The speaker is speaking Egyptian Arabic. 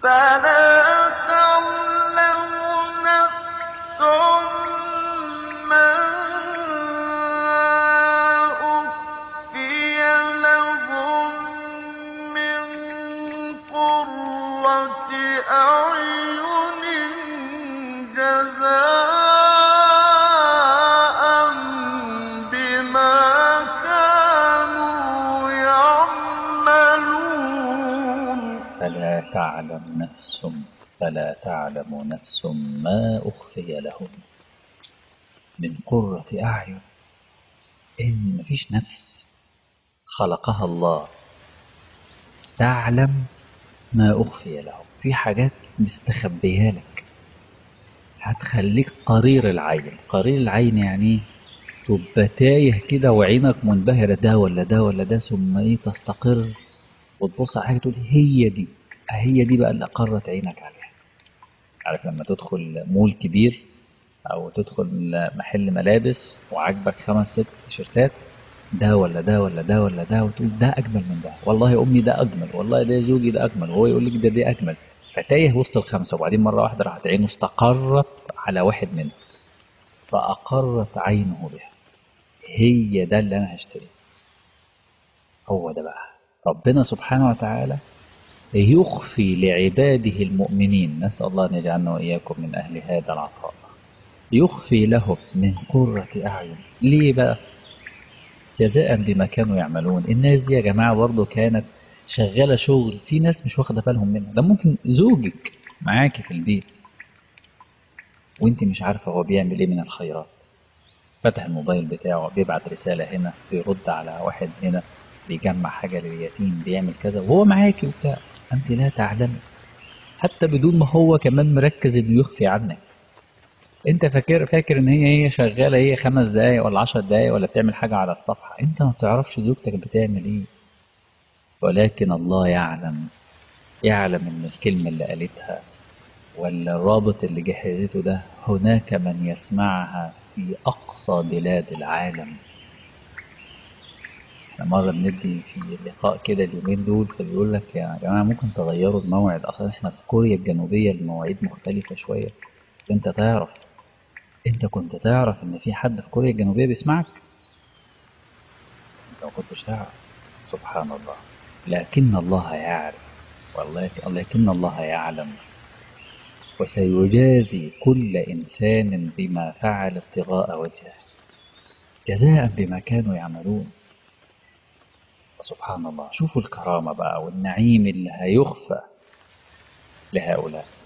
فلا تعلم نفس ما أخفي لهم من قرة أعين جزاء بما كانوا يعملون فلا تعلم نفس فلا تعلم نفس ما أخفي لهم من قرة أعين إن مفيش نفس خلقها الله تعلم ما أخفي لهم في حاجات مستخبية لك هتخليك قرير العين قرير العين يعني إيه؟ تبقى تايه كده وعينك منبهرة ده ولا ده ولا ده ثم ايه تستقر وتبص على حاجة تقول هي دي هي دي بقى اللي قرت عينك عليها عارف لما تدخل مول كبير او تدخل محل ملابس وعاجبك خمس ست تيشيرتات ده ولا ده ولا ده ولا ده وتقول ده اجمل من ده والله امي ده اجمل والله ده زوجي ده اجمل وهو يقول لك ده دي اجمل فتايه وسط الخمسه وبعدين مره واحده راحت عينه استقرت على واحد منهم فاقرت عينه بها هي ده اللي انا هشتريه هو ده بقى ربنا سبحانه وتعالى يخفي لعباده المؤمنين نسأل الله أن يجعلنا وإياكم من أهل هذا العطاء يخفي لهم من قرة أعين ليه بقى جزاء بما كانوا يعملون الناس دي يا جماعة برضه كانت شغالة شغل في ناس مش واخدة بالهم منها ده ممكن زوجك معاكي في البيت وانت مش عارفة هو بيعمل ايه من الخيرات فتح الموبايل بتاعه بيبعت رسالة هنا بيرد على واحد هنا بيجمع حاجة لليتيم بيعمل كذا وهو معاكي وبتاع أنت لا تعلمي حتى بدون ما هو كمان مركز إنه يخفي عنك أنت فاكر فاكر إن هي هي شغالة هي خمس دقايق ولا عشر دقايق ولا بتعمل حاجة على الصفحة أنت ما بتعرفش زوجتك بتعمل إيه ولكن الله يعلم يعلم إن الكلمة اللي قالتها ولا الرابط اللي جهزته ده هناك من يسمعها في أقصى بلاد العالم احنا مرة بندي في لقاء كده اليومين دول فبيقول لك يا جماعة ممكن تغيروا الموعد أصلا احنا في كوريا الجنوبية المواعيد مختلفة شوية انت تعرف انت كنت تعرف ان في حد في كوريا الجنوبية بيسمعك انت ما كنتش تعرف سبحان الله لكن الله يعرف والله لكن الله يعلم وسيجازي كل إنسان بما فعل ابتغاء وجهه جزاء بما كانوا يعملون سبحان الله شوفوا الكرامة بقى والنعيم اللي هيخفى لهؤلاء